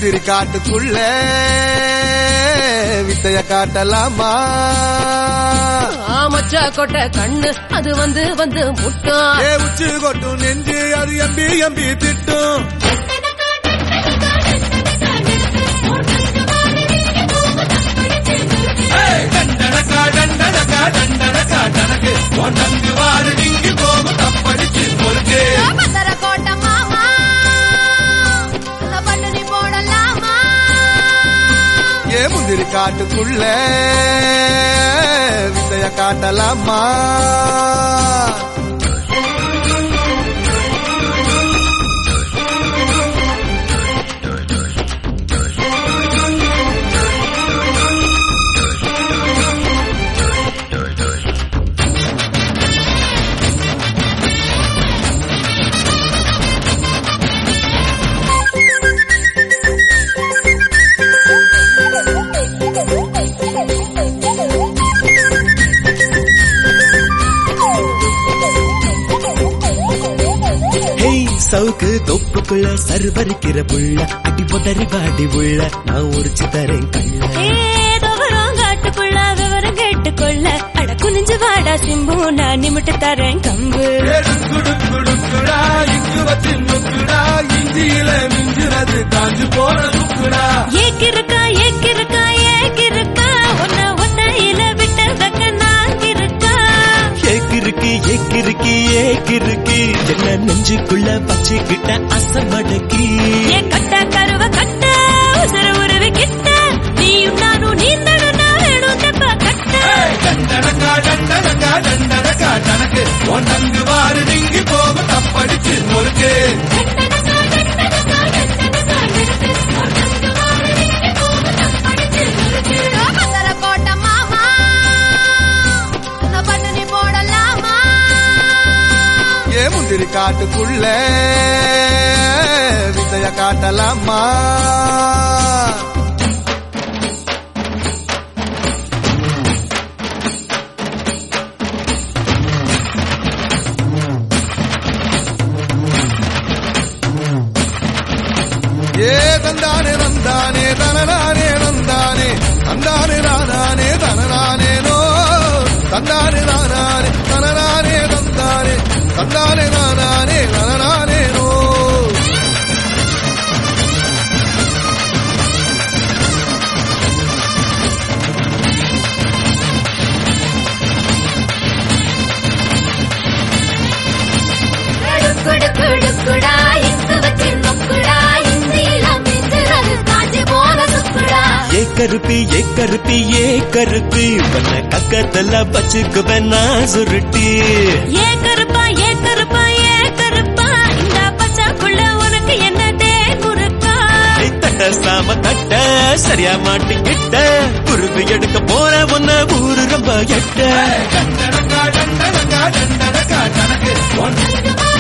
முந்திரி காட்டுக்குள்ள வித்தைய காட்டலாமா ஆமச்சா கொட்ட கண்ணு அது வந்து வந்து முட்டும் ஏ உச்சி கொட்டும் நெஞ்சு அது எம்பி எம்பி திட்டும் டண்டனக்கா டண்டனக்கா டண்டனக்கா டனக்கு ஒன்னங்கு வாரு நீங்கி போகும் தப்படிச்சு பொறுக்கு பந்தர கோட்ட மாமா பண்ணி போடலாமா ஏ முந்திரி காட்டுக்குள்ள வித்தைய காட்டலாமா ஹேய் சவுக்கு தொப்புக்குள்ள சர்வரிக்கிற புள்ள அடி புதறி பாடி உள்ள நான் உரிச்சு தரேன் கள்ள ஏதோ வரும் காட்டுக்குள்ள விவரம் கேட்டுக்கொள்ள அட குனிஞ்சு வாடா சிம்பு நான் நிமிட்டு தரேன் கம்பு குடுக்குடுக்குடா இங்கு வச்சு நுக்குடா இஞ்சியில மிஞ்சுறது காஞ்சு போற துக்குடா ஏக்கிருக்கா ஏக்கிருக்கா ஏக்கிருக்கா ஒன்ன ஒத்தையில விட்டு வைக்க நான் இருக்கா ஏக்கிருக்கு ஏக்கிருக்கு ஏக்கிருக்கு என்ன நெஞ்சுக்குள்ள பச்சைக்கிட்ட அசமடக்கி ஏ கட்ட கருவ கட்ட உசர உருவி கிட்ட நீயும் நானும் நீந்தடுனா வேணும் தெப்ப கட்ட டண்டனக்கா டண்டனக்கா டண்டனக்கா டனக்கு ஒன்னங்கு வாரு நீங்கி போகும் தப்படிச்சு பொறுக்கு பந்தர கோட்ட மாமா பண்ணி போடலாமா ஏ முந்திரி காட்டுக்குள்ள வித்தைய காட்டலாமா ஏ தந்தானே நந்தானே தனநானே நந்தானே தந்தானே நானே தனநானே நோ தந்தானே நானே தனநானே தந்தானே தந்தானே நானே தனநானே நோ குடு குடு குடா இங்கு வச்சு நொக்குடா இந்தியில மிஞ்சுறது காஞ்சி போன சுக்குடா ஏ கருப்பி ஏ கருப்பி ஏ கருப்பி உன்னை கக்கத்துல பச்சுக்குவேன் நான் சுருட்டி ஏ கருப்பா ஏ கருப்பா ஏ கருப்பா இந்த பச்சாக்குள்ள உனக்கு என்னதே குறுக்கா நீ தட்ட சாம தட்ட சரியா மாட்டிக்கிட்ட குருவி எடுக்க போற உன்ன ஊரு ரொம்ப எட்ட டண்டனக்கா டண்டனக்கா டண்டனக்கா டனக்கு ஒன்னங்கு